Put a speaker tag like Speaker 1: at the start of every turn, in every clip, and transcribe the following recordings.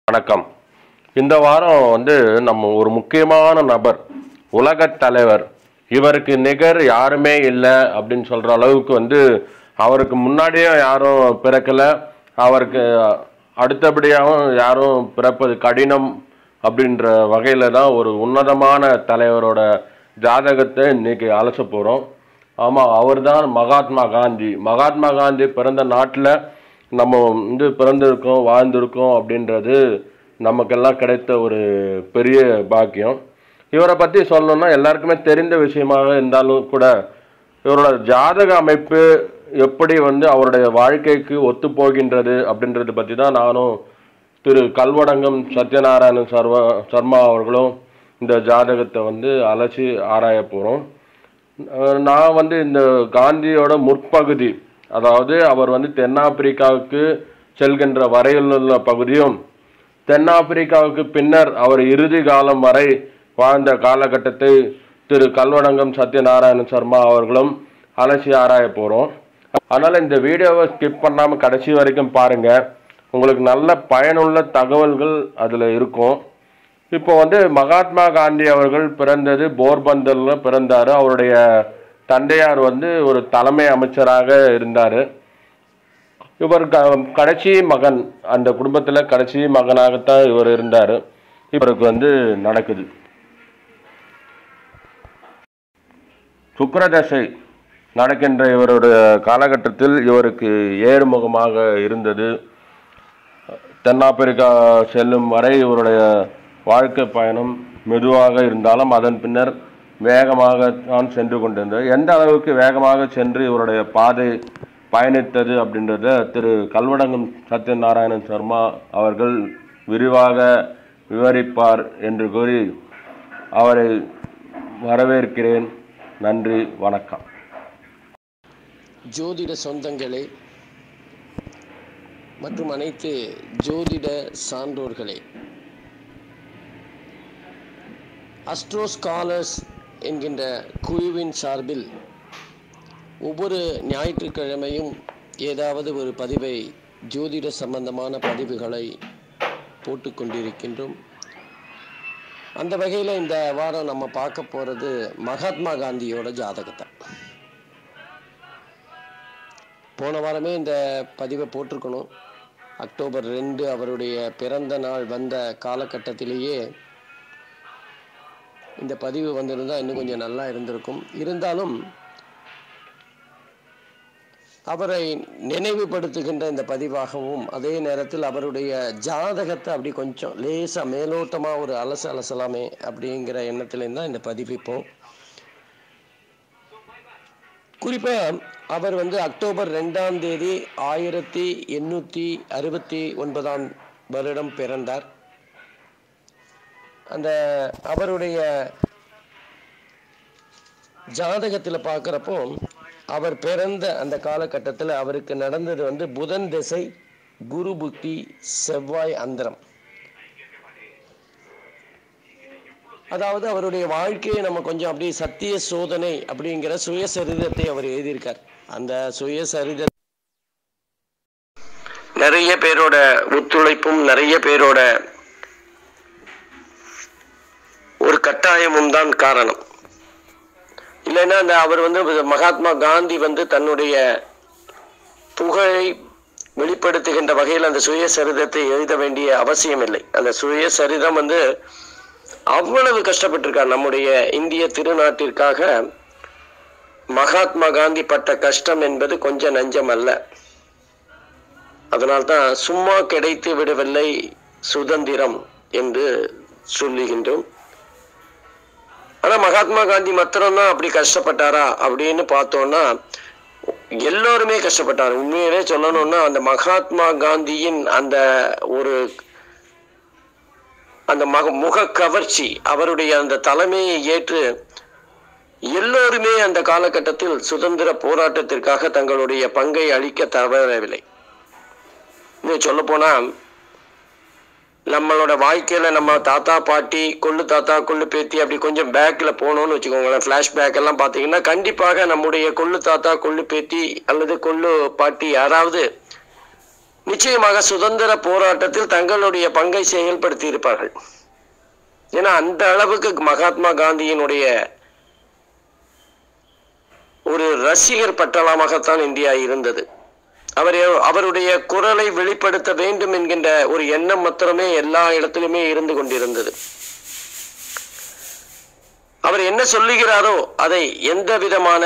Speaker 1: வணக்கம் இந்த வாரம் வந்து நம்ம ஒரு முக்கியமான நபர் உலகத் தலைவர் இவருக்கு நிகர் யாருமே இல்லை அப்படின்னு சொல்ற அளவுக்கு வந்து அவருக்கு முன்னாடியே யாரும் பிறக்கல அவருக்கு அடுத்தபடியாகவும் யாரும் பிறப்பது கடினம் அப்படின்ற வகையில தான் ஒரு உன்னதமான தலைவரோட ஜாதகத்தை இன்னைக்கு அலச போறோம் ஆமா அவர்தான் மகாத்மா காந்தி மகாத்மா காந்தி பிறந்த நாட்டில் நம்ம வந்து பிறந்திருக்கோம் வாழ்ந்திருக்கோம் அப்படின்றது நமக்கெல்லாம் கிடைத்த ஒரு பெரிய பாக்கியம் இவரை பற்றி சொல்லணும்னா எல்லாருக்குமே தெரிந்த விஷயமாக இருந்தாலும் கூட இவரோட ஜாதக அமைப்பு எப்படி வந்து அவருடைய வாழ்க்கைக்கு ஒத்து போகின்றது அப்படின்றத பற்றி தான் நானும் திரு கல்வடங்கம் சத்யநாராயணன் சர்வ சர்மா அவர்களும் இந்த ஜாதகத்தை வந்து அலசி ஆராய போகிறோம் அஹ் நான் வந்து இந்த காந்தியோட முற்பகுதி அதாவது அவர் வந்து தென்னாப்பிரிக்காவுக்கு செல்கின்ற வரையிலுள்ள பகுதியும் தென்னாப்பிரிக்காவுக்கு பின்னர் அவர் இறுதி காலம் வரை வாழ்ந்த காலகட்டத்தை திரு கல்வடங்கம் சத்யநாராயண சர்மா அவர்களும் அலசி ஆராய போகிறோம் அதனால் இந்த வீடியோவை ஸ்கிப் பண்ணாமல் கடைசி வரைக்கும் பாருங்க உங்களுக்கு நல்ல பயனுள்ள தகவல்கள் அதில் இருக்கும் இப்போ வந்து மகாத்மா காந்தி அவர்கள் பிறந்தது போர்பந்தர்ல பிறந்தாரு அவருடைய தந்தையார் வந்து ஒரு தலைமை அமைச்சராக இருந்தார் இவர் க- கடைசி மகன் அந்த குடும்பத்துல கடைசி மகனாகத்தான் இவர் இருந்தார் இவருக்கு வந்து நடக்குது சுக்கிரதசை நடக்கின்ற இவருடைய காலகட்டத்தில் இவருக்கு ஏறுமுகமாக இருந்தது தென்னாப்பிரிக்கா செல்லும் வரை இவருடைய வாழ்க்கை பயணம் மெதுவாக இருந்தாலும் அதன் பின்னர் வேகமாக தான் சென்று கொண்டிருந்தது எந்த அளவுக்கு வேகமாக சென்று இவருடைய பாதை பயணித்தது அப்படின்றத திரு கல்வடங்கம் சத்யநாராயணன் சர்மா அவர்கள் விரிவாக விவரிப்பார் என்று கூறி அவரை வரவேற்கிறேன் நன்றி வணக்கம்
Speaker 2: ஜோதிட சொந்தங்களே மற்றும் அனைத்து ஜோதிட சான்றோர்களே அஸ்ட்ரோ ஸ்காலர்ஸ் என்கின்ற குழுவின் சார்பில் ஒவ்வொரு ஞாயிற்றுக்கிழமையும் ஏதாவது ஒரு பதிவை ஜோதிட சம்பந்தமான பதிவுகளை போட்டு கொண்டிருக்கின்றோம் அந்த வகையில் இந்த வாரம் நம்ம பார்க்க போகிறது மகாத்மா காந்தியோட ஜாதகத்தை போன வாரமே இந்த பதிவை போட்டிருக்கணும் அக்டோபர் ரெண்டு அவருடைய பிறந்த நாள் வந்த காலகட்டத்திலேயே இந்த பதிவு வந்திருந்தால் இன்னும் கொஞ்சம் நல்லா இருந்திருக்கும் இருந்தாலும் அவரை நினைவுபடுத்துகின்ற இந்த பதிவாகவும் அதே நேரத்தில் அவருடைய ஜாதகத்தை அப்படி கொஞ்சம் லேசாக மேலோட்டமாக ஒரு அலச அலசலாமே அப்படிங்கிற எண்ணத்துலேருந்து தான் இந்த பதிவு இப்போ குறிப்பாக அவர் வந்து அக்டோபர் ரெண்டாம் தேதி ஆயிரத்தி எண்ணூற்றி அறுபத்தி ஒன்பதாம் வருடம் பிறந்தார் அந்த அவருடைய ஜாதகத்தில் பார்க்குறப்போ அவர் பிறந்த அந்த காலகட்டத்தில் அவருக்கு நடந்தது வந்து புதன் திசை குரு புத்தி செவ்வாய் அந்தரம் அதாவது அவருடைய வாழ்க்கையை நம்ம கொஞ்சம் அப்படியே சத்திய சோதனை அப்படிங்கிற சுயசரிதத்தை அவர் எழுதியிருக்கார் அந்த சுயசரித நிறைய பேரோட ஒத்துழைப்பும் நிறைய பேரோட ஒரு கட்டாயமும் தான் காரணம் இல்லைன்னா அந்த அவர் வந்து மகாத்மா காந்தி வந்து தன்னுடைய புகழை வெளிப்படுத்துகின்ற வகையில் அந்த சுயசரிதத்தை எழுத வேண்டிய அவசியம் இல்லை அந்த சுயசரிதம் வந்து அவ்வளவு கஷ்டப்பட்டிருக்கார் நம்முடைய இந்திய திருநாட்டிற்காக மகாத்மா காந்தி பட்ட கஷ்டம் என்பது கொஞ்சம் நஞ்சம் அல்ல அதனால்தான் சும்மா கிடைத்து விடவில்லை சுதந்திரம் என்று சொல்லுகின்றோம் ஆனா மகாத்மா காந்தி மாத்திரம்தான் அப்படி கஷ்டப்பட்டாரா அப்படின்னு பார்த்தோம்னா எல்லோருமே கஷ்டப்பட்டார் உண்மையிலே சொல்லணும்னா அந்த மகாத்மா காந்தியின் அந்த ஒரு அந்த மக முக கவர்ச்சி அவருடைய அந்த தலைமையை ஏற்று எல்லோருமே அந்த காலகட்டத்தில் சுதந்திர போராட்டத்திற்காக தங்களுடைய பங்கை அளிக்க தவறவில்லை இன்னும் சொல்ல போனா நம்மளோட வாழ்க்கையில நம்ம தாத்தா பாட்டி கொள்ளு தாத்தா கொள்ளு பேத்தி அப்படி கொஞ்சம் பேக்ல போனோம்னு வச்சுக்கோங்களேன் ஃபிளாஷ்பேக் எல்லாம் பார்த்தீங்கன்னா கண்டிப்பாக நம்முடைய கொள்ளு தாத்தா கொள்ளு பேத்தி அல்லது கொள்ளு பாட்டி யாராவது நிச்சயமாக சுதந்திர போராட்டத்தில் தங்களுடைய பங்கை செயல்படுத்தி இருப்பார்கள் ஏன்னா அந்த அளவுக்கு மகாத்மா காந்தியினுடைய ஒரு ரசிகர் பட்டளமாகத்தான் இந்தியா இருந்தது அவர் அவருடைய குரலை வெளிப்படுத்த வேண்டும் என்கின்ற ஒரு எண்ணம் மாத்திரமே எல்லா இடத்திலுமே இருந்து கொண்டிருந்தது அவர் என்ன சொல்லுகிறாரோ அதை எந்த விதமான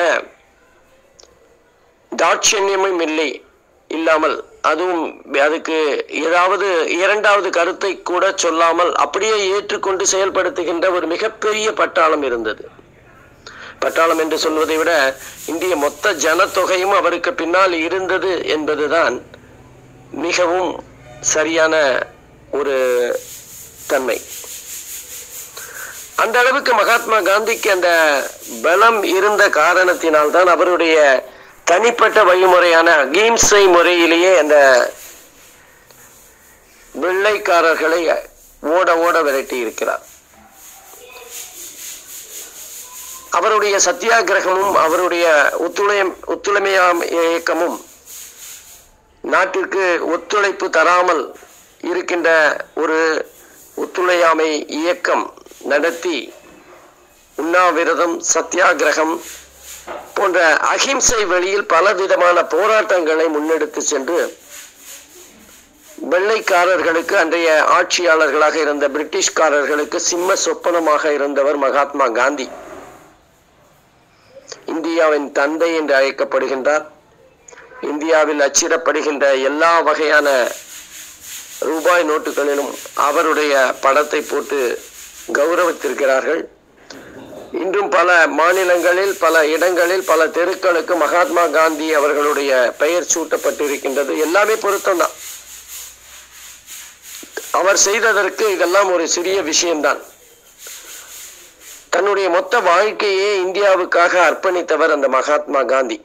Speaker 2: தாட்சண்யமும் இல்லை இல்லாமல் அதுவும் அதுக்கு ஏதாவது இரண்டாவது கருத்தை கூட சொல்லாமல் அப்படியே ஏற்றுக்கொண்டு செயல்படுத்துகின்ற ஒரு மிகப்பெரிய பட்டாளம் இருந்தது பட்டாளம் என்று சொல்வதை விட இந்திய மொத்த ஜனத்தொகையும் அவருக்கு பின்னால் இருந்தது என்பதுதான் மிகவும் சரியான ஒரு தன்மை அந்த அளவுக்கு மகாத்மா காந்திக்கு அந்த பலம் இருந்த காரணத்தினால் தான் அவருடைய தனிப்பட்ட வழிமுறையான அகிம்சை முறையிலேயே அந்த வெள்ளைக்காரர்களை ஓட ஓட விரட்டி இருக்கிறார் அவருடைய சத்தியாகிரகமும் அவருடைய ஒத்துழையம் ஒத்துழைமையாம் இயக்கமும் நாட்டிற்கு ஒத்துழைப்பு தராமல் இருக்கின்ற ஒரு ஒத்துழையாமை இயக்கம் நடத்தி உண்ணாவிரதம் சத்தியாகிரகம் போன்ற அகிம்சை வழியில் பலவிதமான போராட்டங்களை முன்னெடுத்து சென்று வெள்ளைக்காரர்களுக்கு அன்றைய ஆட்சியாளர்களாக இருந்த பிரிட்டிஷ்காரர்களுக்கு சிம்ம சொப்பனமாக இருந்தவர் மகாத்மா காந்தி இந்தியாவின் தந்தை என்று அழைக்கப்படுகின்றார் இந்தியாவில் அச்சிடப்படுகின்ற எல்லா வகையான ரூபாய் நோட்டுகளிலும் அவருடைய படத்தை போட்டு கௌரவித்திருக்கிறார்கள் இன்றும் பல மாநிலங்களில் பல இடங்களில் பல தெருக்களுக்கு மகாத்மா காந்தி அவர்களுடைய பெயர் சூட்டப்பட்டிருக்கின்றது எல்லாமே பொருத்தம்தான் அவர் செய்ததற்கு இதெல்லாம் ஒரு சிறிய விஷயம்தான் தன்னுடைய மொத்த வாழ்க்கையே இந்தியாவுக்காக அர்ப்பணித்தவர் அந்த மகாத்மா காந்தி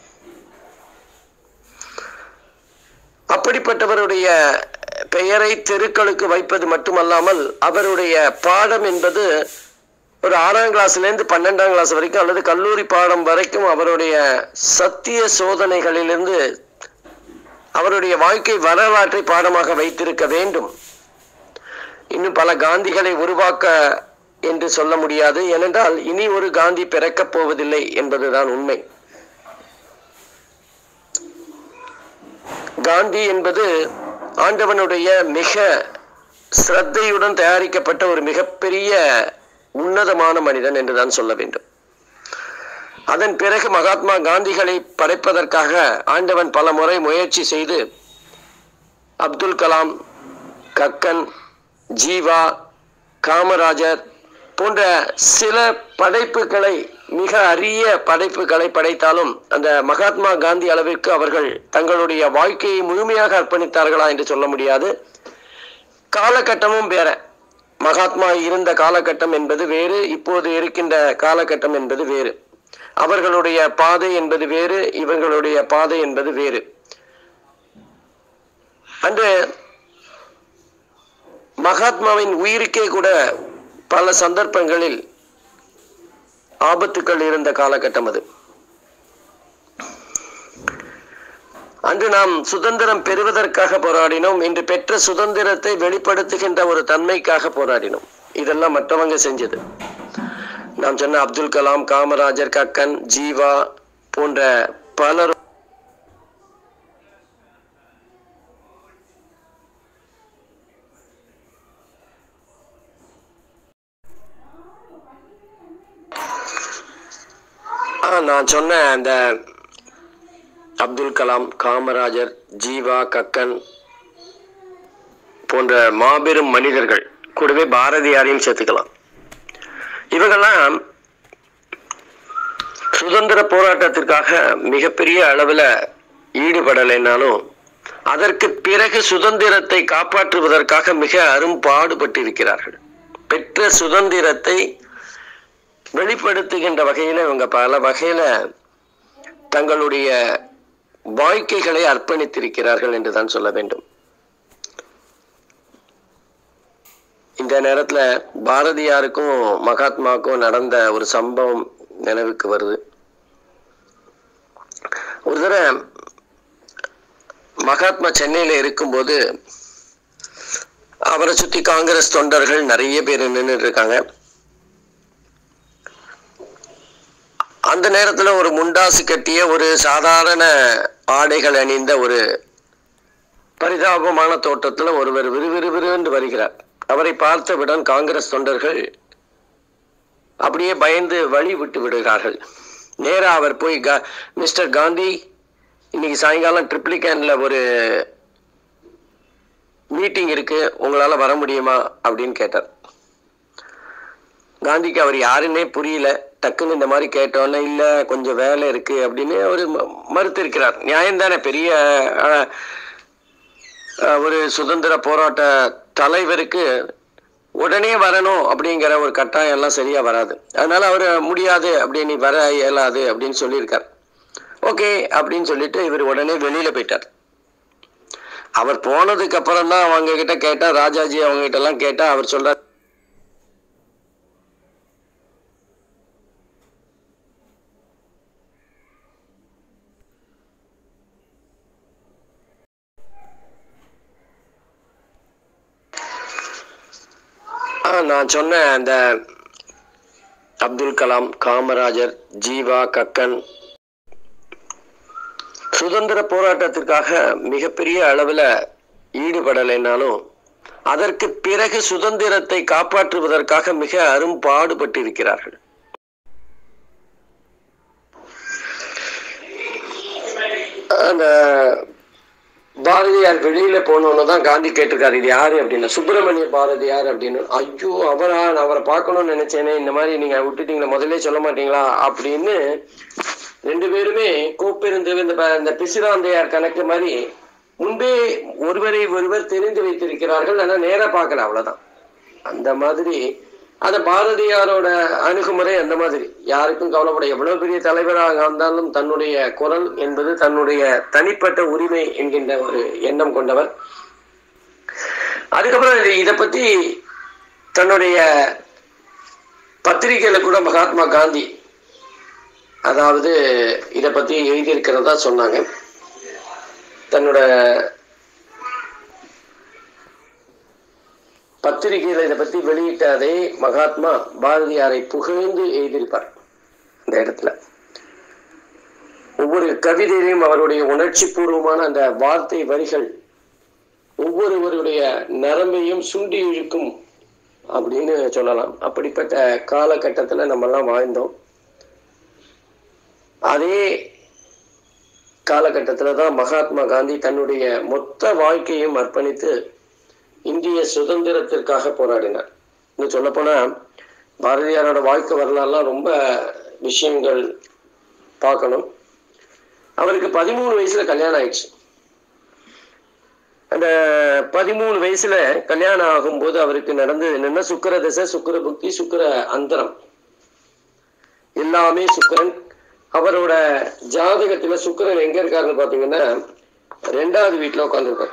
Speaker 2: அப்படிப்பட்டவருடைய பெயரை தெருக்களுக்கு வைப்பது மட்டுமல்லாமல் அவருடைய பாடம் என்பது ஒரு ஆறாம் கிளாஸ்ல இருந்து பன்னெண்டாம் கிளாஸ் வரைக்கும் அல்லது கல்லூரி பாடம் வரைக்கும் அவருடைய சத்திய சோதனைகளிலிருந்து அவருடைய வாழ்க்கை வரலாற்றை பாடமாக வைத்திருக்க வேண்டும் இன்னும் பல காந்திகளை உருவாக்க என்று சொல்ல முடியாது ஏனென்றால் இனி ஒரு காந்தி பிறக்கப் போவதில்லை என்பதுதான் உண்மை காந்தி என்பது ஆண்டவனுடைய மிக சிரத்தையுடன் தயாரிக்கப்பட்ட ஒரு மிகப்பெரிய உன்னதமான மனிதன் என்றுதான் சொல்ல வேண்டும் அதன் பிறகு மகாத்மா காந்திகளை படைப்பதற்காக ஆண்டவன் பல முறை முயற்சி செய்து அப்துல் கலாம் கக்கன் ஜீவா காமராஜர் போன்ற சில படைப்புகளை மிக அரிய படைப்புகளை படைத்தாலும் அந்த மகாத்மா காந்தி அளவிற்கு அவர்கள் தங்களுடைய வாழ்க்கையை முழுமையாக அர்ப்பணித்தார்களா என்று சொல்ல முடியாது காலகட்டமும் வேற மகாத்மா இருந்த காலகட்டம் என்பது வேறு இப்போது இருக்கின்ற காலகட்டம் என்பது வேறு அவர்களுடைய பாதை என்பது வேறு இவர்களுடைய பாதை என்பது வேறு அன்று மகாத்மாவின் உயிருக்கே கூட பல சந்தர்ப்பங்களில் ஆபத்துக்கள் இருந்த காலகட்டம் அது அன்று நாம் சுதந்திரம் பெறுவதற்காக போராடினோம் இன்று பெற்ற சுதந்திரத்தை வெளிப்படுத்துகின்ற ஒரு தன்மைக்காக போராடினோம் இதெல்லாம் மற்றவங்க செஞ்சது நாம் சொன்ன அப்துல் கலாம் காமராஜர் கக்கன் ஜீவா போன்ற பலர் ஆ, நான் சொன்ன அந்த அப்துல் கலாம் காமராஜர் ஜீவா கக்கன் போன்ற மாபெரும் மனிதர்கள் கூடவே பாரதியாரையும் சேர்த்துக்கலாம் இவங்கெல்லாம் சுதந்திர போராட்டத்திற்காக மிகப்பெரிய அளவில் ஈடுபடலைனாலும் அதற்கு பிறகு சுதந்திரத்தை காப்பாற்றுவதற்காக மிக அரும்பாடுபட்டிருக்கிறார்கள் பெற்ற சுதந்திரத்தை வெளிப்படுத்துகின்ற வகையில் இவங்க பல வகையில் தங்களுடைய வாழ்க்கைகளை அர்ப்பணித்திருக்கிறார்கள் என்று தான் சொல்ல வேண்டும் இந்த நேரத்தில் பாரதியாருக்கும் மகாத்மாவுக்கும் நடந்த ஒரு சம்பவம் நினைவுக்கு வருது ஒரு தடவை மகாத்மா சென்னையில இருக்கும்போது அவரை சுத்தி காங்கிரஸ் தொண்டர்கள் நிறைய பேர் நின்றுட்டு இருக்காங்க அந்த நேரத்துல ஒரு முண்டாசு கட்டிய ஒரு சாதாரண ஆடைகள் அணிந்த ஒரு பரிதாபமான தோற்றத்துல ஒருவர் விறுவிறுவிறு வருகிறார் அவரை பார்த்தவுடன் காங்கிரஸ் தொண்டர்கள் அப்படியே பயந்து வழி விட்டு விடுகிறார்கள் நேரா அவர் போய் கா மிஸ்டர் காந்தி இன்னைக்கு சாயங்காலம் ட்ரிப்ளிகேன்ல ஒரு மீட்டிங் இருக்கு உங்களால வர முடியுமா அப்படின்னு கேட்டார் காந்திக்கு அவர் யாருன்னே புரியல டக்குன்னு இந்த மாதிரி கேட்டோன்னே இல்ல கொஞ்சம் வேலை இருக்கு அப்படின்னு அவர் மறுத்து இருக்கிறார் நியாயம்தானே பெரிய அஹ், அஹ், ஒரு சுதந்திர போராட்ட தலைவருக்கு உடனே வரணும் அப்படிங்கிற ஒரு கட்டாயம் எல்லாம் சரியா வராது அதனால அவர் முடியாது அப்படின்னு வர இயலாது அப்படின்னு சொல்லியிருக்கார் ஓகே அப்படின்னு சொல்லிட்டு இவர் உடனே வெளியில போயிட்டார் அவர் போனதுக்கு அப்புறம் தான் அவங்க கிட்ட கேட்டா ராஜாஜி அவங்க கிட்ட எல்லாம் கேட்டா அவர் சொல்றார் "ஆ, நான் சொன்ன அந்த அப்துல் கலாம் காமராஜர் ஜீவா கக்கன் சுதந்திர போராட்டத்திற்காக மிகப்பெரிய அளவுல ஈடுபடலைனாலும் அதற்கு பிறகு சுதந்திரத்தை காப்பாற்றுவதற்காக மிக அரும்பாடுபட்டிருக்கிறார்கள் அந்த பாரதியார் வெளியில போனோன்னு தான் காந்தி கேட்டிருக்காரு இது யாரு அப்படின்னு சுப்பிரமணிய பாரதியார் அப்படின்னு ஐயோ அவரா நான் அவரை பார்க்கணும்னு நினைச்சேனே இந்த மாதிரி நீங்க விட்டுட்டீங்களா முதல்ல சொல்ல மாட்டீங்களா அப்படின்னு ரெண்டு பேருமே கோப்பிருந்து இந்த ப- இந்த பிசிராந்தையார் கணக்கு மாதிரி முன்பே ஒருவரை ஒருவர் தெரிந்து வைத்திருக்கிறார்கள் ஆனா நேரா பார்க்கல அவ்வளவுதான் அந்த மாதிரி அந்த பாரதியாரோட அணுகுமுறை அந்த மாதிரி யாருக்கும் கவலைப்பட எவ்வளவு பெரிய தலைவராக இருந்தாலும் தன்னுடைய குரல் என்பது தன்னுடைய தனிப்பட்ட உரிமை என்கின்ற ஒரு எண்ணம் கொண்டவர் அதுக்கப்புறம் இது- இத பத்தி தன்னுடைய பத்திரிகையில கூட மகாத்மா காந்தி அதாவது இத பத்தி எழுதியிருக்கிறதா சொன்னாங்க தன்னோட பத்திரிகையில இதை பத்தி வெளியிட்ட அதே மகாத்மா பாரதியாரை புகழ்ந்து எழுதியிருப்பார் இந்த இடத்துல ஒவ்வொரு கவிதையிலும் அவருடைய உணர்ச்சி பூர்வமான அந்த வார்த்தை வரிகள் ஒவ்வொருவருடைய நரம்பையும் சுண்டி இழுக்கும் அப்படின்னு சொல்லலாம் அப்படிப்பட்ட காலகட்டத்துல நம்ம எல்லாம் வாழ்ந்தோம் அதே காலகட்டத்துல தான் மகாத்மா காந்தி தன்னுடைய மொத்த வாழ்க்கையும் அர்ப்பணித்து இந்திய சுதந்திரத்திற்காக போராடினார் இன்னும் சொல்லப்போனா பாரதியாரோட வாழ்க்கை வரலாறுலாம் ரொம்ப விஷயங்கள் பார்க்கணும் அவருக்கு பதிமூணு வயசுல கல்யாணம் ஆயிடுச்சு அந்த பதிமூணு வயசுல கல்யாணம் ஆகும்போது அவருக்கு நடந்தது என்னன்னா சுக்கிர தசை சுக்கிர புக்தி சுக்கிர அந்தரம் எல்லாமே சுக்கிரன் அவரோட ஜாதகத்துல சுக்கிரன் எங்க இருக்காருன்னு பாத்தீங்கன்னா ரெண்டாவது வீட்டுல உட்காந்துருக்காரு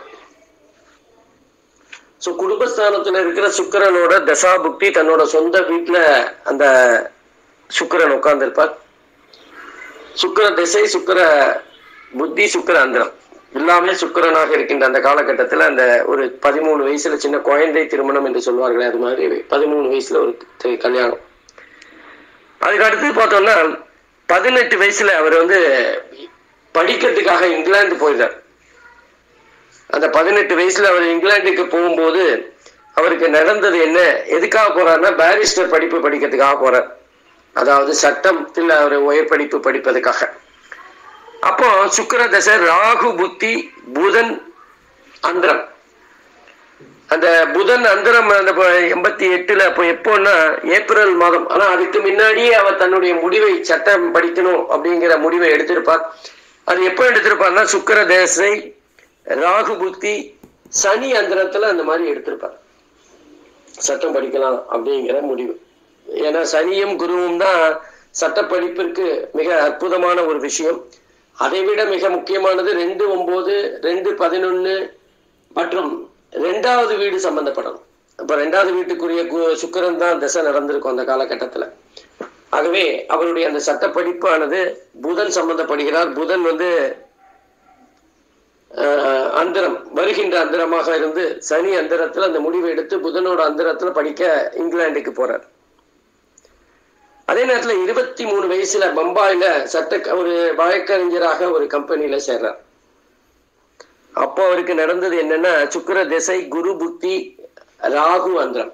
Speaker 2: சோ குடும்பஸ்தானத்துல இருக்கிற சுக்கிரனோட தசா புக்தி தன்னோட சொந்த வீட்டுல அந்த சுக்கிரன் உட்கார்ந்திருப்பார் சுக்கிர திசை சுக்கிர புத்தி சுக்கிர அந்தரம் எல்லாமே சுக்கிரனாக இருக்கின்ற அந்த காலகட்டத்துல அந்த ஒரு பதிமூணு வயசுல சின்ன குழந்தை திருமணம் என்று சொல்வார்களே அது மாதிரி பதிமூணு வயசுல ஒரு தி- கல்யாணம் அதுக்கு அடுத்து பார்த்தோம்னா பதினெட்டு வயசுல அவர் வந்து படிக்கிறதுக்காக இங்கிலாந்து போயிட்டார் அந்த பதினெட்டு வயசுல அவர் இங்கிலாந்துக்கு போகும்போது அவருக்கு நடந்தது என்ன எதுக்காக போறாருன்னா பாரிஸ்டர் படிப்பு படிக்கிறதுக்காக போறார் அதாவது சட்டத்தில் அவர் உயர் படிப்பு படிப்பதற்காக அப்போ சுக்கிர தசை ராகு புத்தி புதன் அந்தரம் அந்த புதன் அந்தரம் அந்த ப- எண்பத்தி எட்டுல அப்போ எப்போன்னா ஏப்ரல் மாதம் ஆனா அதுக்கு முன்னாடியே அவர் தன்னுடைய முடிவை சட்டம் படிக்கணும் அப்படிங்கிற முடிவை எடுத்திருப்பார் அது எப்போ எடுத்திருப்பார்னா சுக்கிர தேசை ராகு புத்தி சனி அந்தரத்துல அந்த மாதிரி எடுத்திருப்பார் சட்டம் படிக்கலாம் அப்படிங்கிற முடிவு ஏன்னா சனியும் குருவும் தான் சட்ட படிப்பிற்கு மிக அற்புதமான ஒரு விஷயம் அதை விட மிக முக்கியமானது ரெண்டு ஒன்பது ரெண்டு பதினொன்னு மற்றும் ரெண்டாவது வீடு சம்பந்தப்படணும் அப்ப ரெண்டாவது வீட்டுக்குரிய கு- சுக்கிரன் தான் திசை நடந்திருக்கும் அந்த காலகட்டத்துல ஆகவே அவருடைய அந்த சட்ட படிப்பானது புதன் சம்பந்தப்படுகிறார் புதன் வந்து அஹ், அந்தரம் வருகின்ற அந்தரமாக இருந்து சனி அந்தரத்துல அந்த முடிவை எடுத்து புதனோட அந்தரத்துல படிக்க இங்கிலாந்துக்கு போறார் அதே நேரத்துல இருபத்தி மூணு வயசுல பம்பாயில சட்ட ஒரு வழக்கறிஞராக ஒரு கம்பெனில சேர்றார் அப்போ அவருக்கு நடந்தது என்னன்னா சுக்கிர திசை குரு புத்தி ராகு அந்தரம்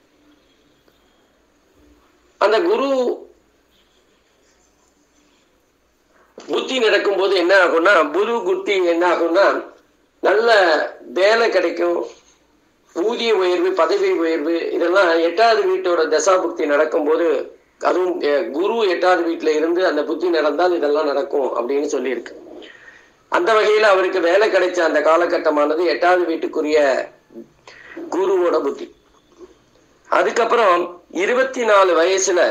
Speaker 2: அந்த குரு புத்தி நடக்கும்போது என்ன ஆகும்னா குரு புத்தி என்ன ஆகும்னா நல்ல வேலை கிடைக்கும் ஊதிய உயர்வு பதவி உயர்வு இதெல்லாம் எட்டாவது வீட்டோட தசா புக்தி நடக்கும்போது அதுவும் அஹ், குரு எட்டாவது வீட்டுல இருந்து அந்த புத்தி நடந்தால் இதெல்லாம் நடக்கும் அப்படின்னு சொல்லியிருக்கு அந்த வகையில அவருக்கு வேலை கிடைச்ச அந்த காலகட்டமானது எட்டாவது வீட்டுக்குரிய குருவோட புத்தி அதுக்கப்புறம் இருபத்தி நாலு வயசுல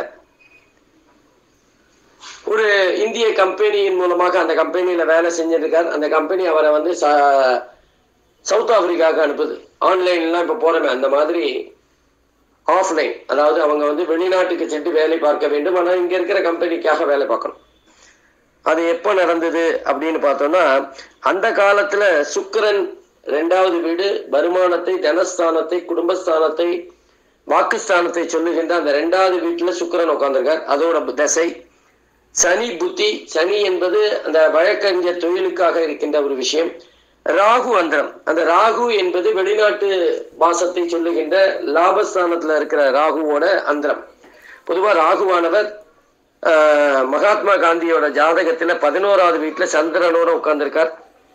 Speaker 2: ஒரு இந்திய கம்பெனியின் மூலமாக அந்த கம்பெனியில வேலை செஞ்சிருக்கார் அந்த கம்பெனி அவரை வந்து ச- சவுத் ஆப்பிரிக்காவுக்கு அனுப்புது ஆன்லைன்லாம் இப்போ போறமே அந்த மாதிரி ஆஃப்லைன் அதாவது அவங்க வந்து வெளிநாட்டுக்கு சென்று வேலை பார்க்க வேண்டும் ஆனால் இங்க இருக்கிற கம்பெனிக்காக வேலை பார்க்கணும் அது எப்போ நடந்தது அப்படின்னு பார்த்தோம்னா அந்த காலத்துல சுக்கிரன் ரெண்டாவது வீடு வருமானத்தை தனஸ்தானத்தை குடும்பஸ்தானத்தை வாக்குஸ்தானத்தை சொல்லுகின்ற அந்த ரெண்டாவது வீட்டுல சுக்கிரன் உட்கார்ந்திருக்கார் அதோட தசை சனி புத்தி சனி என்பது அந்த வழக்கறிஞர் தொழிலுக்காக இருக்கின்ற ஒரு விஷயம் ராகு அந்தரம் அந்த ராகு என்பது வெளிநாட்டு வாசத்தை சொல்லுகின்ற லாபஸ்தானத்துல இருக்கிற ராகுவோட அந்தரம் பொதுவா ராகுவானவர் ஆஹ், மகாத்மா காந்தியோட ஜாதகத்துல பதினோராவது வீட்டுல சந்திரனோட உட்கார்ந்திருக்கார்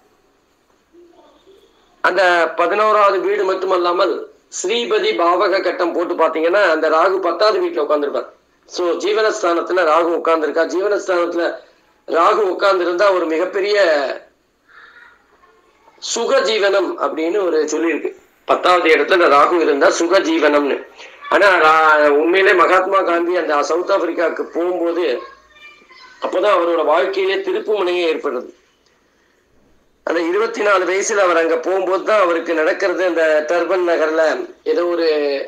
Speaker 2: அந்த பதினோராவது வீடு மட்டுமல்லாமல் ஸ்ரீபதி பாவக கட்டம் போட்டு பாத்தீங்கன்னா அந்த ராகு பத்தாவது வீட்டுல உட்கார்ந்திருப்பார் சோ ஜீவனஸ்தானத்துல ராகு உட்கார்ந்திருக்கா ஜீவனஸ்தானத்துல ராகு உட்கார்ந்திருந்தா ஒரு மிகப்பெரிய சுக ஜீவனம் அப்படின்னு ஒரு சொல்லியிருக்கு பத்தாவது இடத்துல ராகு இருந்தா சுக ஜீவனம்னு ஆனா ரா- உண்மையிலே மகாத்மா காந்தி அந்த சவுத் ஆப்பிரிக்காவுக்கு போகும்போது அப்போதான் அவரோட வாழ்க்கையிலே திருப்பு முனையே ஏற்படுது அந்த இருபத்தி நாலு வயசுல அவர் அங்க போகும்போது தான் அவருக்கு நடக்கிறது அந்த டர்பன் நகர்ல ஏதோ ஒரு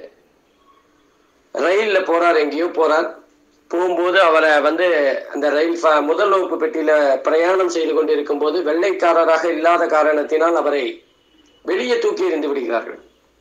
Speaker 2: ரயில்ல போறார் எங்கேயோ போறார் போகும்போது அவரை வந்து அந்த ரயில் ஃப- முதல் வகுப்பு பெட்டியில பிரயாணம் செய்து கொண்டிருக்கும் போது வெள்ளைக்காரராக இல்லாத காரணத்தினால் அவரை வெளியே தூக்கி எறிந்து விடுகிறார்கள்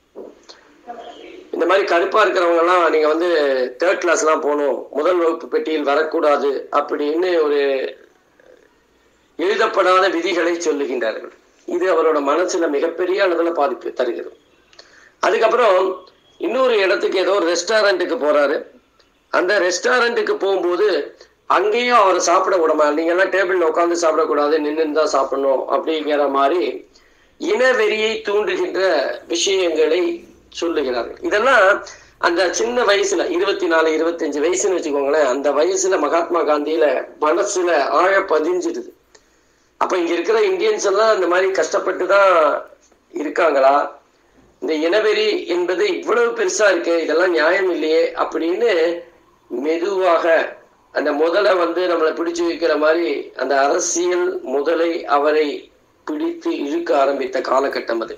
Speaker 2: இந்த மாதிரி கருப்பா இருக்கிறவங்க எல்லாம் நீங்க வந்து தேர்ட் கிளாஸ் எல்லாம் போகணும் முதல் வகுப்பு பெட்டியில் வரக்கூடாது அப்படின்னு ஒரு எழுதப்படாத விதிகளை சொல்லுகின்றார்கள் இது அவரோட மனசுல மிகப்பெரிய அளவுல பாதிப்பு தருகிறது அதுக்கப்புறம் இன்னொரு இடத்துக்கு ஏதோ ஒரு ரெஸ்டாரண்ட்டுக்கு போறாரு அந்த ரெஸ்டாரண்ட்டுக்கு போகும்போது அங்கேயும் அவரை சாப்பிட விடமா நீங்க எல்லாம் டேபிள்ல உட்காந்து சாப்பிடக்கூடாது நின்று தான் சாப்பிடணும் அப்படிங்கிற மாதிரி இனவெறியை தூண்டுகின்ற விஷயங்களை சொல்லுகிறார்கள் இதெல்லாம் அந்த சின்ன வயசுல இருபத்தி நாலு இருபத்தஞ்சு வயசுன்னு வச்சுக்கோங்களேன் அந்த வயசுல மகாத்மா காந்தியில மனசுல ஆழ பதிஞ்சிடுது அப்ப இங்க இருக்கிற இந்தியன்ஸ் எல்லாம் இந்த மாதிரி கஷ்டப்பட்டு தான் இருக்காங்களா இந்த இனவெறி என்பது இவ்வளவு பெருசா இருக்கு இதெல்லாம் நியாயம் இல்லையே அப்படின்னு மெதுவாக அந்த முதலை வந்து நம்மளை பிடிச்சு வைக்கிற மாதிரி அந்த அரசியல் முதலை அவரை பிடித்து இழுக்க ஆரம்பித்த காலகட்டம் அது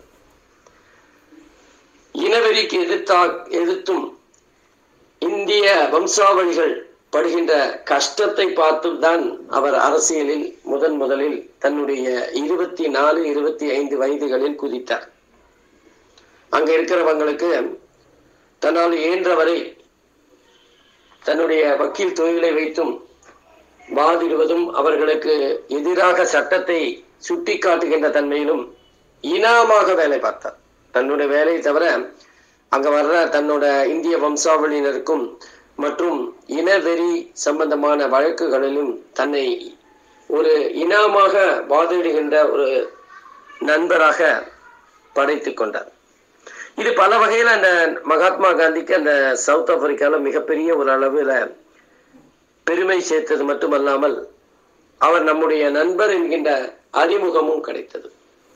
Speaker 2: இனவெறிக்கு எதிர்த்தா எதிர்த்தும் இந்திய வம்சாவளிகள் படுகின்ற கஷ்டத்தை பார்த்தும் தான் அவர் அரசியலில் முதன் முதலில் தன்னுடைய இருபத்தி நாலு இருபத்தி ஐந்து வயதுகளில் குதித்தார் அங்க இருக்கிறவங்களுக்கு தன்னால் இயன்றவரை தன்னுடைய வக்கீல் தொழிலை வைத்தும் வாதிடுவதும் அவர்களுக்கு எதிராக சட்டத்தை சுட்டி காட்டுகின்ற தன்மையிலும் இனாமாக வேலை பார்த்தார் தன்னுடைய வேலையை தவிர அங்க வர்ற தன்னோட இந்திய வம்சாவளியினருக்கும் மற்றும் இனவெறி சம்பந்தமான வழக்குகளிலும் தன்னை ஒரு இனாமாக வாதிடுகின்ற ஒரு நண்பராக படைத்துக் கொண்டார் இது பல வகையில அந்த மகாத்மா காந்திக்கு அந்த சவுத் ஆப்பிரிக்கால மிகப்பெரிய ஒரு அளவுல பெருமை சேர்த்தது மட்டுமல்லாமல் அவர் நம்முடைய நண்பர் என்கின்ற அறிமுகமும் கிடைத்தது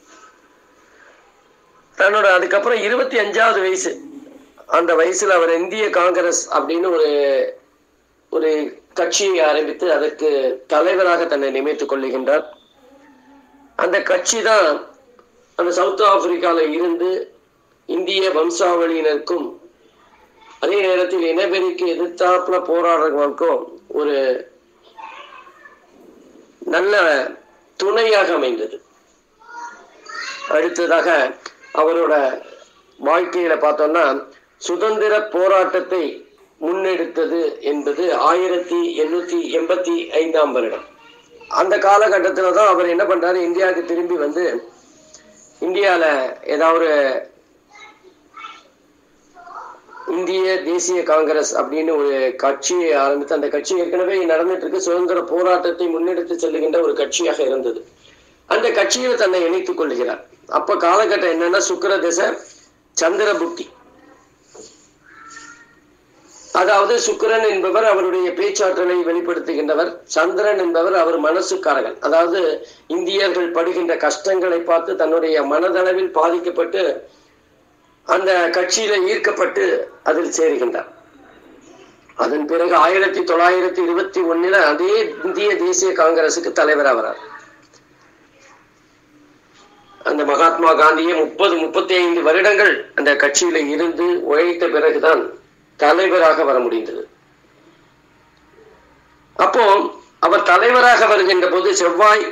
Speaker 2: தன்னோட அதுக்கப்புறம் இருபத்தி அஞ்சாவது வயசு அந்த வயசுல அவர் இந்திய காங்கிரஸ் அப்படின்னு ஒரு ஒரு கட்சியை ஆரம்பித்து அதற்கு தலைவராக தன்னை நியமித்துக் கொள்ளுகின்றார் அந்த கட்சி தான் அந்த சவுத் ஆப்பிரிக்கால இருந்து இந்திய வம்சாவளியினருக்கும் அதே நேரத்தில் இனவெறிக்கு எதிர்த்தாப்புல போராடுறவங்களுக்கும் ஒரு நல்ல துணையாக அமைந்தது அடுத்ததாக அவரோட வாழ்க்கையில பார்த்தோம்னா சுதந்திர போராட்டத்தை முன்னெடுத்தது என்பது ஆயிரத்தி எண்ணூத்தி எண்பத்தி ஐந்தாம் வருடம் அந்த காலகட்டத்தில் தான் அவர் என்ன பண்றாரு இந்தியாவுக்கு திரும்பி வந்து இந்தியால ஏதாவது இந்திய தேசிய காங்கிரஸ் அப்படின்னு ஒரு கட்சியை ஆரம்பித்து அந்த கட்சி ஏற்கனவே நடந்துட்டு இருக்கு சுதந்திர போராட்டத்தை முன்னெடுத்து செல்லுகின்ற ஒரு கட்சியாக இருந்தது அந்த கட்சியில் தன்னை இணைத்துக் கொள்கிறார் அப்ப காலகட்டம் என்னன்னா சுக்கிர திசை சந்திர புத்தி அதாவது சுக்கிரன் என்பவர் அவருடைய பேச்சாற்றலை வெளிப்படுத்துகின்றவர் சந்திரன் என்பவர் அவர் மனசுக்காரகன் அதாவது இந்தியர்கள் படுகின்ற கஷ்டங்களை பார்த்து தன்னுடைய மனதளவில் பாதிக்கப்பட்டு அந்த கட்சியில ஈர்க்கப்பட்டு அதில் சேருகின்றார் அதன் பிறகு ஆயிரத்தி தொள்ளாயிரத்தி இருபத்தி ஒண்ணுல அதே இந்திய தேசிய காங்கிரசுக்கு தலைவராக வரார் அந்த மகாத்மா காந்தியே முப்பது முப்பத்தி ஐந்து வருடங்கள் அந்த கட்சியில இருந்து உழைத்த பிறகுதான் தலைவராக வர முடிந்தது அப்போ அவர் தலைவராக வருகின்ற போது செவ்வாய்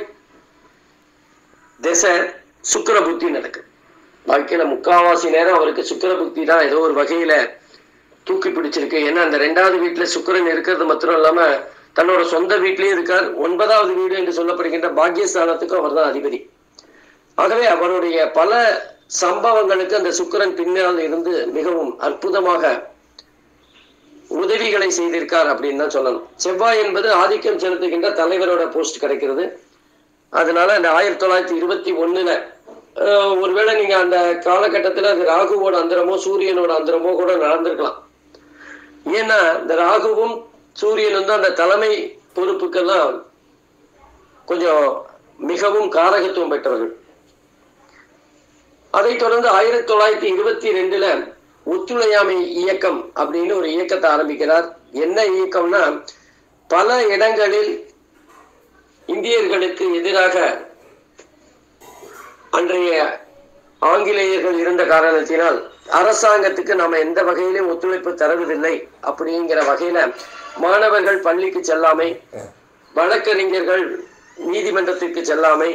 Speaker 2: திசை சுக்கிர புத்தி நடக்குது வாழ்க்கையில முக்காவாசி நேரம் அவருக்கு சுக்கிர புத்தி தான் ஏதோ ஒரு வகையில தூக்கி பிடிச்சிருக்கு ஏன்னா அந்த ரெண்டாவது வீட்டுல சுக்கிரன் இருக்கிறது மாத்திரம் இல்லாம தன்னோட சொந்த வீட்லயும் இருக்கார் ஒன்பதாவது வீடு என்று சொல்லப்படுகின்ற பாக்கியஸ்தானத்துக்கும் அவர் தான் அதிபதி ஆகவே அவருடைய பல சம்பவங்களுக்கு அந்த சுக்கிரன் பின்னால் இருந்து மிகவும் அற்புதமாக உதவிகளை செய்திருக்கார் அப்படின்னு தான் சொல்லணும் செவ்வாய் என்பது ஆதிக்கம் செலுத்துகின்ற தலைவரோட போஸ்ட் கிடைக்கிறது அதனால அந்த ஆயிரத்தி தொள்ளாயிரத்தி இருபத்தி ஒண்ணுல அஹ், ஒருவேளை நீங்க அந்த காலகட்டத்துல அது ராகுவோட அந்தரமோ சூரியனோட அந்தரமோ கூட நடந்திருக்கலாம் ஏன்னா இந்த ராகுவும் சூரியனும் தான் அந்த தலைமை பொறுப்புக்கெல்லாம் கொஞ்சம் மிகவும் காரகத்துவம் பெற்றவர்கள் அதைத் தொடர்ந்து ஆயிரத்தி தொள்ளாயிரத்தி இருபத்தி ரெண்டுல ஒத்துழையாமை இயக்கம் அப்படின்னு ஒரு இயக்கத்தை ஆரம்பிக்கிறார் என்ன இயக்கம்னா பல இடங்களில் இந்தியர்களுக்கு எதிராக அன்றைய ஆங்கிலேயர்கள் இருந்த காரணத்தினால் அரசாங்கத்துக்கு நாம எந்த வகையிலும் ஒத்துழைப்பு தருவதில்லை அப்படிங்கிற வகையில மாணவர்கள் பள்ளிக்கு செல்லாமை வழக்கறிஞர்கள் நீதிமன்றத்திற்கு செல்லாமை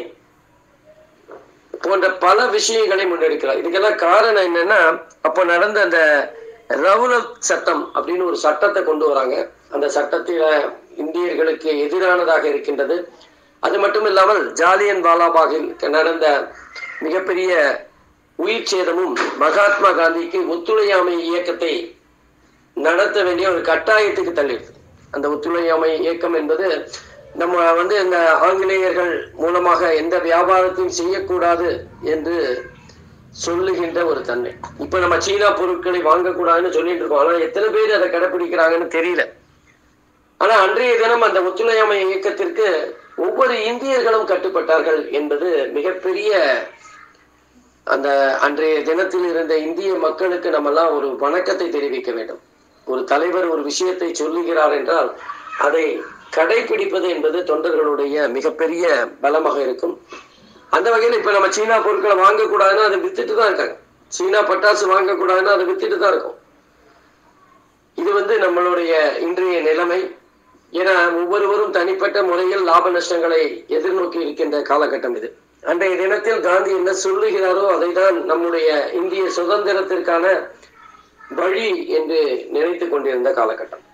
Speaker 2: போன்ற பல விஷயங்களை முன்னெடுக்கிறார் இதுக்கெல்லாம் காரணம் என்னன்னா அப்ப நடந்த அந்த ரவுலத் சட்டம் அப்படின்னு ஒரு சட்டத்தை கொண்டு வராங்க அந்த சட்டத்தில இந்தியர்களுக்கு எதிரானதாக இருக்கின்றது அது மட்டும் இல்லாமல் ஜாலியன் வாலாபாகில் நடந்த மிகப்பெரிய உயிர் சேதமும் மகாத்மா காந்திக்கு ஒத்துழையாமை இயக்கத்தை நடத்த வேண்டிய ஒரு கட்டாயத்துக்கு தள்ளிடுது அந்த ஒத்துழையாமை இயக்கம் என்பது நம்ம வந்து இந்த ஆங்கிலேயர்கள் மூலமாக எந்த வியாபாரத்தையும் செய்யக்கூடாது என்று சொல்லுகின்ற ஒரு தன்மை இப்ப நம்ம சீனா பொருட்களை வாங்கக்கூடாதுன்னு சொல்லிட்டு இருக்கோம் ஆனா எத்தனை பேர் அதை கடைபிடிக்கிறாங்கன்னு தெரியல ஆனா அன்றைய தினம் அந்த ஒத்துழையாமை இயக்கத்திற்கு ஒவ்வொரு இந்தியர்களும் கட்டுப்பட்டார்கள் என்பது மிகப்பெரிய அந்த அன்றைய தினத்தில் இருந்த இந்திய மக்களுக்கு நம்மெல்லாம் ஒரு வணக்கத்தை தெரிவிக்க வேண்டும் ஒரு தலைவர் ஒரு விஷயத்தை சொல்லுகிறார் என்றால் அதை கடைபிடிப்பது என்பது தொண்டர்களுடைய மிகப்பெரிய பலமாக இருக்கும் அந்த வகையில் இப்ப நம்ம சீனா பொருட்களை வாங்கக்கூடாதுன்னா அதை வித்துட்டு தான் இருக்காங்க சீனா பட்டாசு வாங்கக்கூடாதுன்னா அதை வித்துட்டு தான் இருக்கும் இது வந்து நம்மளுடைய இன்றைய நிலைமை ஏன்னா ஒவ்வொருவரும் தனிப்பட்ட முறையில் லாப நஷ்டங்களை எதிர்நோக்கி இருக்கின்ற காலகட்டம் இது அன்றைய தினத்தில் காந்தி என்ன சொல்லுகிறாரோ அதை தான் நம்முடைய இந்திய சுதந்திரத்திற்கான வழி என்று நினைத்துக் கொண்டிருந்த காலகட்டம்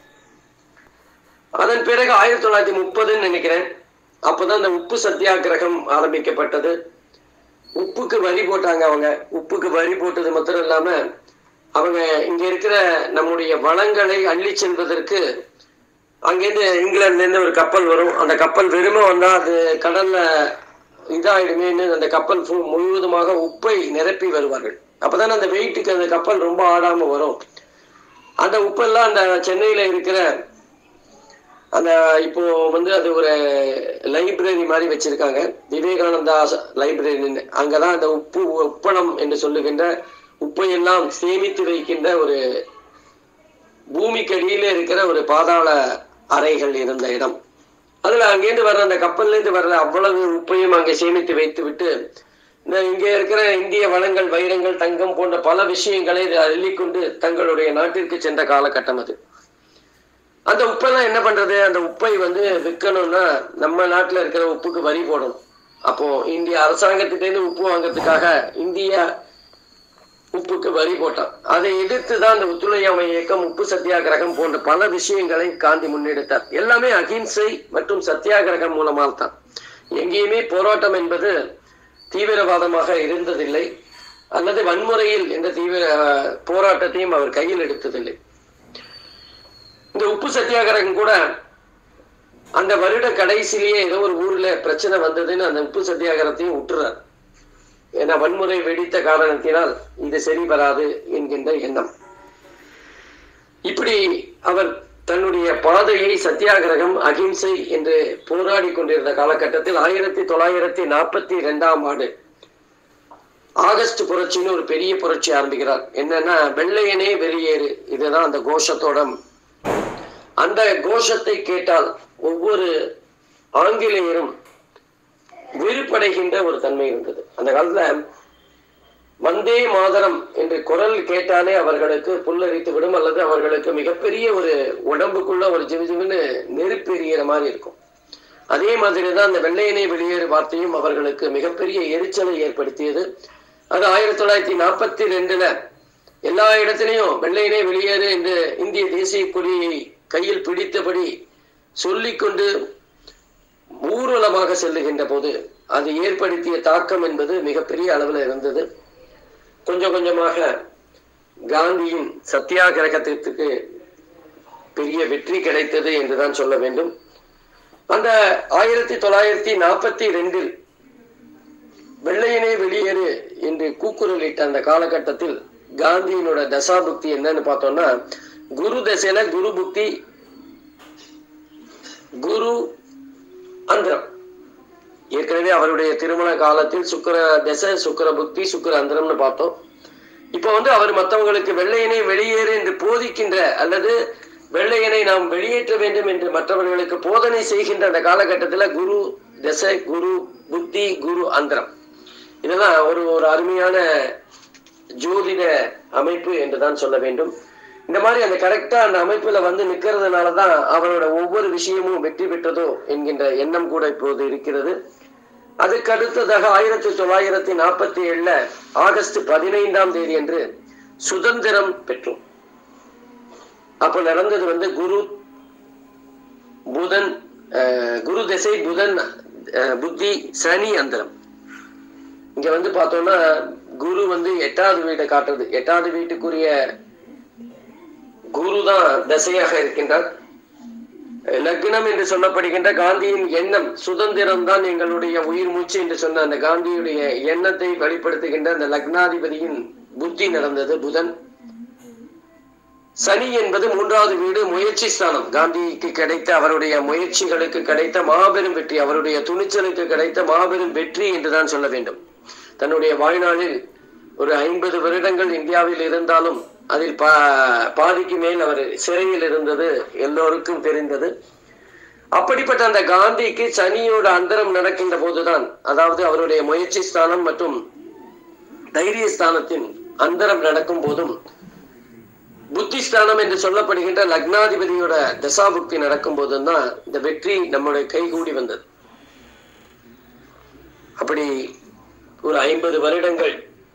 Speaker 2: அதன் பிறகு ஆயிரத்தி தொள்ளாயிரத்தி முப்பதுன்னு நினைக்கிறேன் அப்பதான் இந்த உப்பு சத்தியாகிரகம் ஆரம்பிக்கப்பட்டது உப்புக்கு வரி போட்டாங்க அவங்க உப்புக்கு வரி போட்டது மாத்திரம் இல்லாம அவங்க இங்க இருக்கிற நம்முடைய வளங்களை அள்ளி செல்வதற்கு அங்கேருந்து இங்கிலாந்துல இருந்து ஒரு கப்பல் வரும் அந்த கப்பல் வெறுமை வந்தா அது கடல்ல இதாயிடுமேன்னு அந்த கப்பல் ஃபுல் முழுவதுமாக உப்பை நிரப்பி வருவார்கள் அப்பதானே அந்த வெயிட்டுக்கு அந்த கப்பல் ரொம்ப ஆடாம வரும் அந்த உப்பெல்லாம் அந்த சென்னையில இருக்கிற அந்த இப்போ வந்து அது ஒரு லைப்ரரி மாதிரி வச்சிருக்காங்க விவேகானந்தா லைப்ரரின்னு அங்கதான் அந்த உப்பு உப்பளம் என்று சொல்லுகின்ற உப்பை எல்லாம் சேமித்து வைக்கின்ற ஒரு பூமிக்கடியில இருக்கிற ஒரு பாதாள அறைகள் இருந்த இடம் அதுல அங்கேருந்து வர்ற அந்த கப்பல்ல இருந்து வர்ற அவ்வளவு உப்பையும் அங்கே சேமித்து வைத்து விட்டு இந்த இங்க இருக்கிற இந்திய வளங்கள் வைரங்கள் தங்கம் போன்ற பல விஷயங்களை அள்ளிக்கொண்டு தங்களுடைய நாட்டிற்கு சென்ற காலகட்டம் அது அந்த உப்பெல்லாம் என்ன பண்றது அந்த உப்பை வந்து விற்கணும்னா நம்ம நாட்டுல இருக்கிற உப்புக்கு வரி போடணும் அப்போ இந்திய அரசாங்கத்திட்டேருந்து உப்பு வாங்குறதுக்காக இந்தியா உப்புக்கு வரி போட்டான் அதை எதிர்த்து தான் இந்த ஒத்துழையாமை இயக்கம் உப்பு சத்தியாகிரகம் போன்ற பல விஷயங்களை காந்தி முன்னெடுத்தார் எல்லாமே அகிம்சை மற்றும் சத்தியாகிரகம் மூலமாக தான் எங்கேயுமே போராட்டம் என்பது தீவிரவாதமாக இருந்ததில்லை அல்லது வன்முறையில் எந்த தீவிர அஹ், போராட்டத்தையும் அவர் கையில் எடுத்ததில்லை இந்த உப்பு சத்தியாகிரகம் கூட அந்த வருட கடைசியிலேயே ஏதோ ஒரு ஊர்ல பிரச்சனை வந்ததுன்னு அந்த உப்பு சத்தியாகிரகத்தையும் விட்டுறார் ஏன்னா வன்முறை வெடித்த காரணத்தினால் இது சரி வராது என்கின்ற எண்ணம் இப்படி அவர் தன்னுடைய பாதையை சத்தியாகிரகம் அகிம்சை என்று போராடி கொண்டிருந்த காலகட்டத்தில் ஆயிரத்தி தொள்ளாயிரத்தி நாற்பத்தி இரண்டாம் ஆண்டு ஆகஸ்ட் புரட்சின்னு ஒரு பெரிய புரட்சி ஆரம்பிக்கிறார் என்னன்னா வெள்ளையனே வெளியேறு இதுதான் அந்த கோஷத்தோட அந்த கோஷத்தை கேட்டால் ஒவ்வொரு ஆங்கிலேயரும் வெறுப்படைகின்ற ஒரு தன்மை இருந்தது அந்த காலத்துல வந்தே மாதரம் என்று குரல் கேட்டாலே அவர்களுக்கு புல்லரித்து விடும் அல்லது அவர்களுக்கு மிகப்பெரிய ஒரு உடம்புக்குள்ள ஒரு ஜிவிஜிவின்னு நெருப்பு எரியிற மாதிரி இருக்கும் அதே மாதிரி தான் அந்த வெள்ளையனே வெளியேறு வார்த்தையும் அவர்களுக்கு மிகப்பெரிய எரிச்சலை ஏற்படுத்தியது அது ஆயிரத்தி தொள்ளாயிரத்தி நாற்பத்தி ரெண்டுல எல்லா இடத்திலையும் வெள்ளையனே வெளியேறு என்று இந்திய தேசிய கொடியை கையில் பிடித்தபடி சொல்லிக்கொண்டு ஊர்வலமாக செல்லுகின்ற போது அது ஏற்படுத்திய தாக்கம் என்பது மிகப்பெரிய அளவில் இருந்தது கொஞ்சம் கொஞ்சமாக காந்தியின் சத்தியாகிரகத்திற்கு பெரிய வெற்றி கிடைத்தது என்றுதான் சொல்ல வேண்டும் அந்த ஆயிரத்தி தொள்ளாயிரத்தி நாற்பத்தி ரெண்டில் வெள்ளையனே வெளியேறு என்று கூக்குரலிட்ட அந்த காலகட்டத்தில் காந்தியினோட தசாபுக்தி என்னன்னு பார்த்தோம்னா குரு தசையில குரு புக்தி குரு அந்தரம் ஏற்கனவே அவருடைய திருமண காலத்தில் சுக்கர தசை சுக்கர புக்தி சுக்கர அந்தரம்னு பார்த்தோம் இப்போ வந்து அவர் மற்றவங்களுக்கு வெள்ளையனை வெளியேறு என்று போதிக்கின்ற அல்லது வெள்ளையனை நாம் வெளியேற்ற வேண்டும் என்று மற்றவர்களுக்கு போதனை செய்கின்ற அந்த காலகட்டத்துல குரு தசை குரு புத்தி குரு அந்தரம் இதெல்லாம் ஒரு ஒரு அருமையான ஜோதிட அமைப்பு என்றுதான் சொல்ல வேண்டும் இந்த மாதிரி அந்த கரெக்டா அந்த அமைப்புல வந்து நிக்கிறதுனால தான் அவரோட ஒவ்வொரு விஷயமும் வெற்றி பெற்றதோ என்கின்ற எண்ணம் கூட இப்போது இருக்கிறது அதுக்கு அடுத்ததாக ஆயிரத்தி தொள்ளாயிரத்தி நாற்பத்தி ஏழுல ஆகஸ்ட் பதினைந்தாம் தேதி அன்று சுதந்திரம் பெற்றோம் அப்ப நடந்தது வந்து குரு புதன் அஹ், குரு திசை புதன் அஹ், புத்தி சனி அந்தரம் இங்க வந்து பார்த்தோம்னா குரு வந்து எட்டாவது வீட்டை காட்டுறது எட்டாவது வீட்டுக்குரிய குரு தான் தசையாக இருக்கின்றார் லக்னம் என்று சொல்லப்படுகின்ற காந்தியின் எண்ணம் சுதந்திரம் தான் எங்களுடைய உயிர் மூச்சு என்று சொன்ன அந்த காந்தியுடைய எண்ணத்தை வெளிப்படுத்துகின்ற அந்த லக்னாதிபதியின் புத்தி நடந்தது புதன் சனி என்பது மூன்றாவது வீடு முயற்சி ஸ்தானம் காந்திக்கு கிடைத்த அவருடைய முயற்சிகளுக்கு கிடைத்த மாபெரும் வெற்றி அவருடைய துணிச்சலுக்கு கிடைத்த மாபெரும் வெற்றி என்றுதான் சொல்ல வேண்டும் தன்னுடைய வாழ்நாளில் ஒரு ஐம்பது வருடங்கள் இந்தியாவில் இருந்தாலும் அதில் பா பாதிக்கு மேல் அவர் சிறையில் இருந்தது எல்லோருக்கும் தெரிந்தது அப்படிப்பட்ட அந்த காந்திக்கு சனியோட அந்தரம் நடக்கின்ற போதுதான் அதாவது அவருடைய முயற்சி ஸ்தானம் மற்றும் தைரிய ஸ்தானத்தின் அந்தரம் நடக்கும் போதும் புத்திஸ்தானம் என்று சொல்லப்படுகின்ற லக்னாதிபதியோட தசாபுக்தி நடக்கும் போதும் தான் இந்த வெற்றி நம்முடைய கைகூடி வந்தது அப்படி ஒரு ஐம்பது வருடங்கள்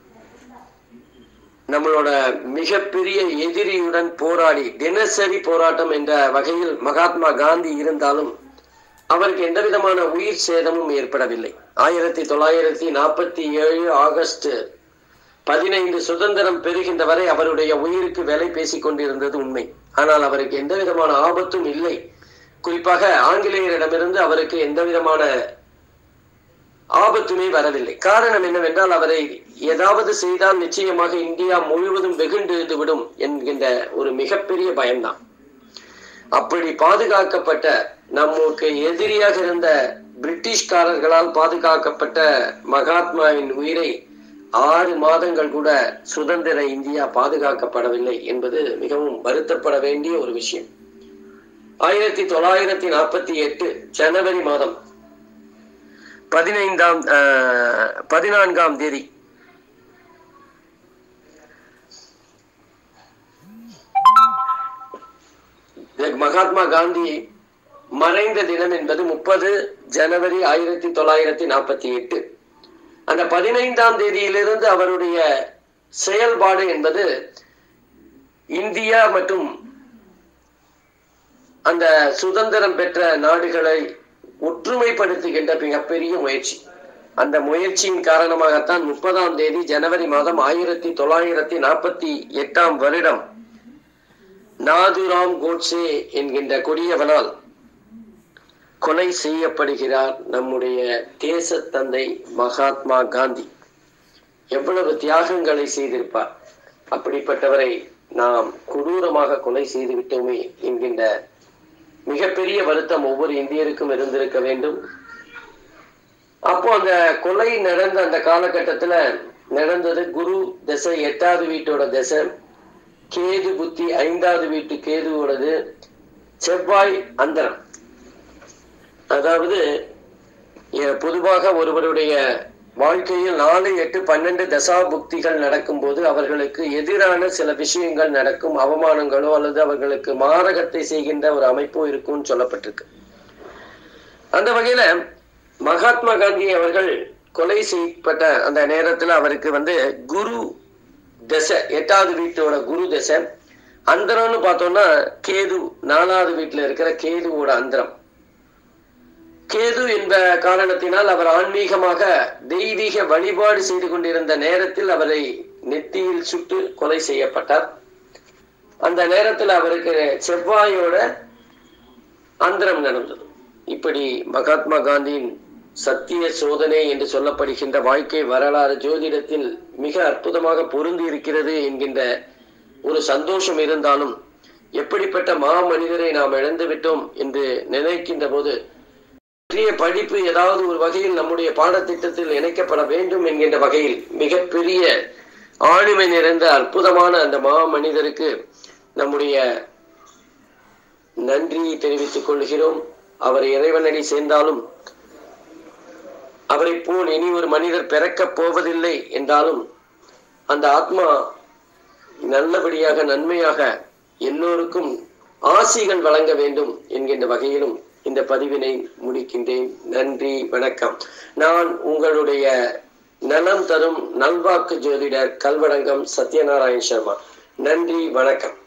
Speaker 2: நம்மளோட மிகப்பெரிய எதிரியுடன் போராடி தினசரி போராட்டம் என்ற வகையில் மகாத்மா காந்தி இருந்தாலும் அவருக்கு எந்த விதமான உயிர் சேதமும் ஏற்படவில்லை ஆயிரத்தி தொள்ளாயிரத்தி நாற்பத்தி ஏழு ஆகஸ்ட் பதினைந்து சுதந்திரம் பெறுகின்ற வரை அவருடைய உயிருக்கு விலை பேசிக் கொண்டிருந்தது உண்மை ஆனால் அவருக்கு எந்த விதமான ஆபத்தும் இல்லை குறிப்பாக ஆங்கிலேயரிடமிருந்து அவருக்கு எந்த விதமான ஆபத்துமே வரவில்லை காரணம் என்னவென்றால் அவரை ஏதாவது செய்தால் நிச்சயமாக இந்தியா முழுவதும் வெகுண்டு விடும் என்கின்ற ஒரு மிகப்பெரிய பயம்தான் அப்படி பாதுகாக்கப்பட்ட நமக்கு எதிரியாக இருந்த பிரிட்டிஷ்காரர்களால் பாதுகாக்கப்பட்ட மகாத்மாவின் உயிரை ஆறு மாதங்கள் கூட சுதந்திர இந்தியா பாதுகாக்கப்படவில்லை என்பது மிகவும் வருத்தப்பட வேண்டிய ஒரு விஷயம் ஆயிரத்தி தொள்ளாயிரத்தி நாற்பத்தி எட்டு ஜனவரி மாதம் பதினைந்தாம் அஹ், பதினான்காம் தேதி மகாத்மா காந்தி மறைந்த தினம் என்பது முப்பது ஜனவரி ஆயிரத்தி தொள்ளாயிரத்தி நாற்பத்தி எட்டு அந்த பதினைந்தாம் தேதியிலிருந்து அவருடைய செயல்பாடு என்பது இந்தியா மற்றும் அந்த சுதந்திரம் பெற்ற நாடுகளை ஒற்றுமைப்படுத்துகின்ற மிகப்பெரிய முயற்சி அந்த முயற்சியின் காரணமாகத்தான் முப்பதாம் தேதி ஜனவரி மாதம் ஆயிரத்தி தொள்ளாயிரத்தி நாற்பத்தி எட்டாம் வருடம் நாதுராம் கோட்சே என்கின்ற கொடியவனால் கொலை செய்யப்படுகிறார் நம்முடைய தேச தந்தை மகாத்மா காந்தி எவ்வளவு தியாகங்களை செய்திருப்பார் அப்படிப்பட்டவரை நாம் கொடூரமாக கொலை செய்து விட்டோமே என்கின்ற மிகப்பெரிய வருத்தம் ஒவ்வொரு இந்தியருக்கும் இருந்திருக்க வேண்டும் அப்போ அந்த கொலை நடந்த அந்த காலகட்டத்துல நடந்தது குரு தசை எட்டாவது வீட்டோட தசை கேது புத்தி ஐந்தாவது வீட்டு கேதுவோடது செவ்வாய் அந்தரம் அதாவது எ- பொதுவாக ஒருவருடைய வாழ்க்கையில் நாலு எட்டு பன்னெண்டு தசா புக்திகள் நடக்கும்போது அவர்களுக்கு எதிரான சில விஷயங்கள் நடக்கும் அவமானங்களோ அல்லது அவர்களுக்கு மாரகத்தை செய்கின்ற ஒரு அமைப்போ இருக்கும்னு சொல்லப்பட்டிருக்கு அந்த வகையில மகாத்மா காந்தி அவர்கள் கொலை செய்யப்பட்ட அந்த நேரத்துல அவருக்கு வந்து குரு தசை எட்டாவது வீட்டோட குரு தசை அந்தரம்னு பார்த்தோம்னா கேது நாலாவது வீட்டுல இருக்கிற கேதுவோட அந்தரம் கேது என்ற காரணத்தினால் அவர் ஆன்மீகமாக தெய்வீக வழிபாடு செய்து கொண்டிருந்த நேரத்தில் அவரை நெத்தியில் சுட்டு கொலை செய்யப்பட்டார் அந்த நேரத்தில் அவருக்கு செவ்வாயோட அந்தரம் நடந்தது இப்படி மகாத்மா காந்தியின் சத்திய சோதனை என்று சொல்லப்படுகின்ற வாழ்க்கை வரலாறு ஜோதிடத்தில் மிக அற்புதமாக பொருந்தி இருக்கிறது என்கின்ற ஒரு சந்தோஷம் இருந்தாலும் எப்படிப்பட்ட மாமனிதரை நாம் இழந்து விட்டோம் என்று நினைக்கின்ற போது பற்றிய படிப்பு ஏதாவது ஒரு வகையில் நம்முடைய பாடத்திட்டத்தில் இணைக்கப்பட வேண்டும் என்கின்ற வகையில் மிகப்பெரிய ஆளுமை நிறைந்த அற்புதமான அந்த மாமனிதருக்கு நம்முடைய நன்றியை தெரிவித்துக் கொள்கிறோம் அவர் இறைவனடி சேர்ந்தாலும் அவரை போல் இனி ஒரு மனிதர் பிறக்கப் போவதில்லை என்றாலும் அந்த ஆத்மா நல்லபடியாக நன்மையாக எல்லோருக்கும் ஆசிகள் வழங்க வேண்டும் என்கின்ற வகையிலும் இந்த பதிவினை முடிக்கின்றேன் நன்றி வணக்கம் நான் உங்களுடைய நலம் தரும் நல்வாக்கு ஜோதிடர் கல்வடங்கம் சத்யநாராயண் சர்மா நன்றி வணக்கம்